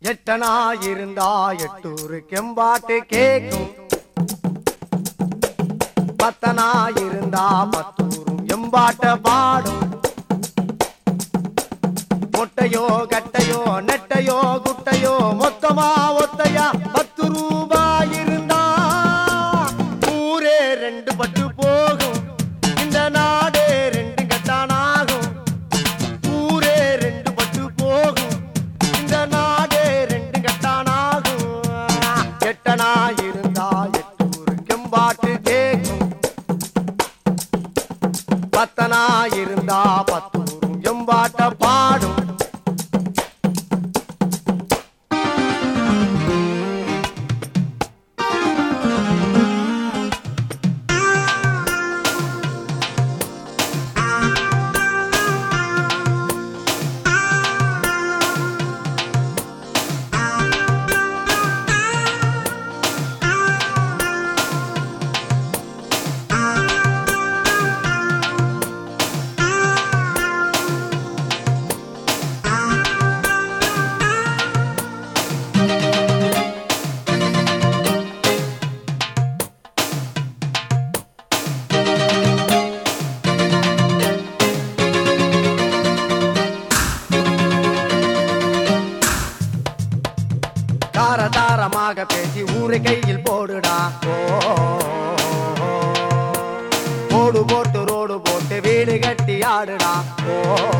எட்டனா இருந்தா எட்டூரு கெம்பாட்டு கேக்கும் பத்தனா இருந்தா பத்தூரும் எம்பாட்ட பாடும் மொட்டையோ கட்டையோ நெட்டையோ குட்டையோ மொத்தமா ஒத்தையா பத்து ரூபாய் இருந்தா ஊரே ரெண்டு பட்டு போகும் இந்த நாடே ரெண்டு கட்டானாகும் ஊரே ரெண்டு பட்டு போகும் இந்த நாடே ரெண்டு கட்டானாகும் எட்டனா இருந்தா எட்டூரு கெம்பாட்டு கேக்கும் பத்தனா இருந்தா பத்தூரும் எம்பாட்ட பாடும் தார தாரமாக பேசி ஊரை கையில் போடுடா ஓ, ஓடு போட்டு ரோடு போட்டு வீடு கட்டி ஆடுடா ஓ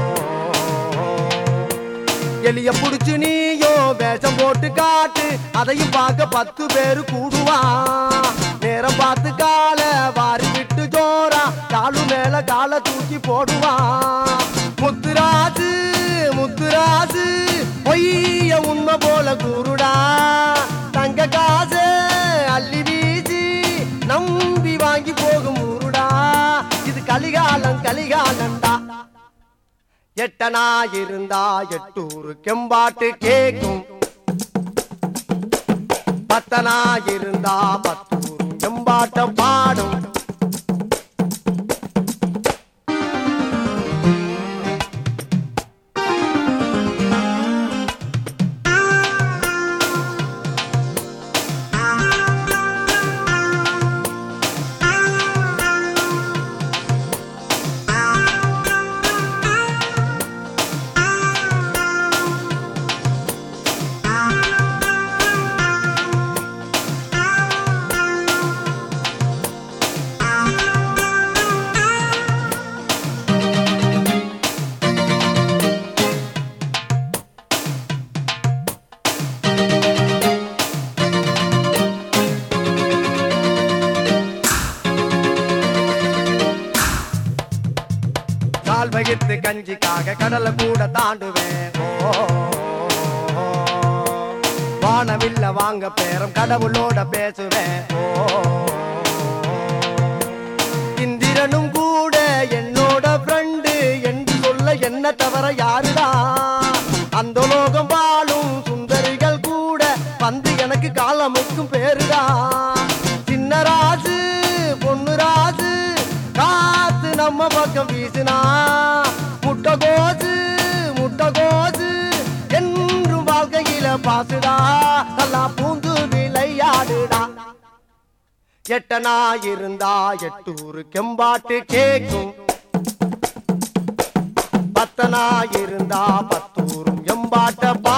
எலிய புடிச்சு நீயோ வேஷம் போட்டு காட்டு அதையும் பார்க்க பத்து பேரு கூடுவான் நேரம் பார்த்து கால வாரி விட்டு ஜோரா காலு மேல கால தூக்கி போடுவான் முத்துராஜு முத்துராஜு பொய்ய உண்மை போல கூறுடா தங்க காசு அள்ளி வீசி நம்பி வாங்கி போகும் ஊருடா இது கலிகாலம் கலிகாலம்டா எட்டனா இருந்தா எட்டூரு கெம்பாட்டு கேக்கும் பத்தனா இருந்தா பத்தூரு எம்பாட்ட பாடும் கால் வகித்து கஞ்சிக்காக கடலை கூட தாண்டுவேன் ஓ, வானவில்ல வாங்க பேரம் கடவுளோட பேசுவேன் ஓ, இந்திரனும் கூட என்னோட ஃப்ரெண்டு என்று சொல்ல என்ன தவிர யாருடா அந்த லோகம் வாழும் சுந்தரிகள் கூட வந்து எனக்கு காலமுக்கும் பேருடா சின்ன ராசு பொண்ணு ராசு காத்து நம்ம பக்கம் வீசுனா முட்டை கோசு முட்டை கோசு என்றும் வாழ்க்கையில பாசுடா நல்லா பூந்து விளையாடுடா எட்டனா இருந்தா எட்டூரு கெம்பாட்டு கேக்கும் பத்தனா இருந்தா பத்தூரும் எம்பாட்ட